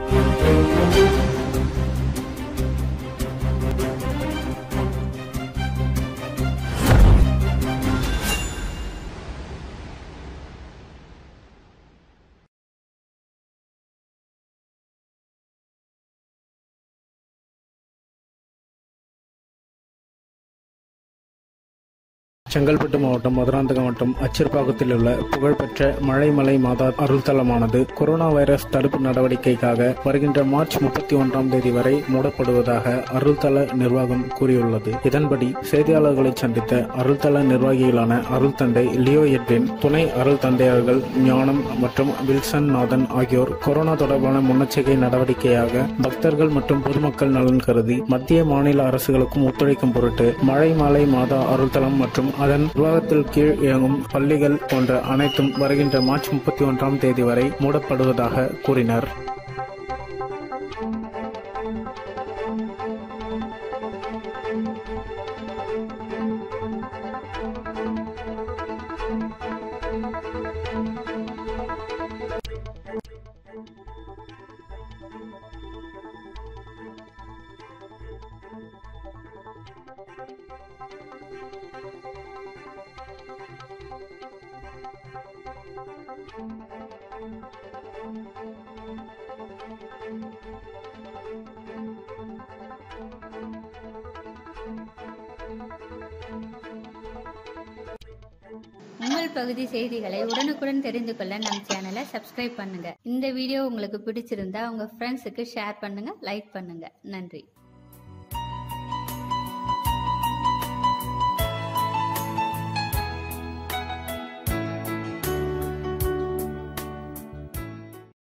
செங்கல்பட்டு மாவட்டம் மதுராந்தகம் வட்டம் அச்சிறுபாக்கத்தில் உள்ள புகழ்பெற்ற மழைமலை மாதா அருள்தலமானது கொரோனா வைரஸ் தடுப்பு நடவடிக்கைக்காக வருகின்ற மார்ச் முப்பத்தி ஒன்றாம் தேதி வரை மூடப்படுவதாக அருள்தல நிர்வாகம் கூறியுள்ளது இதன்படி செய்தியாளர்களை சந்தித்த அருள்தல நிர்வாகிகளான அருள் தந்தை லியோ எட்வின் துணை அருள் தந்தையர்கள் ஞானம் மற்றும் வில்சன் நாதன் ஆகியோர் கொரோனா தொடர்பான முன்னெச்சரிக்கை நடவடிக்கையாக பக்தர்கள் மற்றும் பொதுமக்கள் நலன் கருதி மத்திய மாநில அரசுகளுக்கும் ஒத்துழைக்கும் பொருட்டு மழை மாலை மாதா அருள்தலம் மற்றும் அதன் நிர்வாகத்தில் கீழ் இயங்கும் பள்ளிகள் போன்ற அனைத்தும் வருகின்ற மார்ச் முப்பத்தி ஒன்றாம் தேதி வரை மூடப்படுவதாக கூறினர் உங்கள் பகுதி செய்திகளை உடனுக்குடன் தெரிந்து கொள்ள நம் சேனலை சப்ஸ்கிரைப் பண்ணுங்க இந்த வீடியோ உங்களுக்கு பிடிச்சிருந்தா உங்க ஃப்ரெண்ட்ஸுக்கு ஷேர் பண்ணுங்க லைக் பண்ணுங்க நன்றி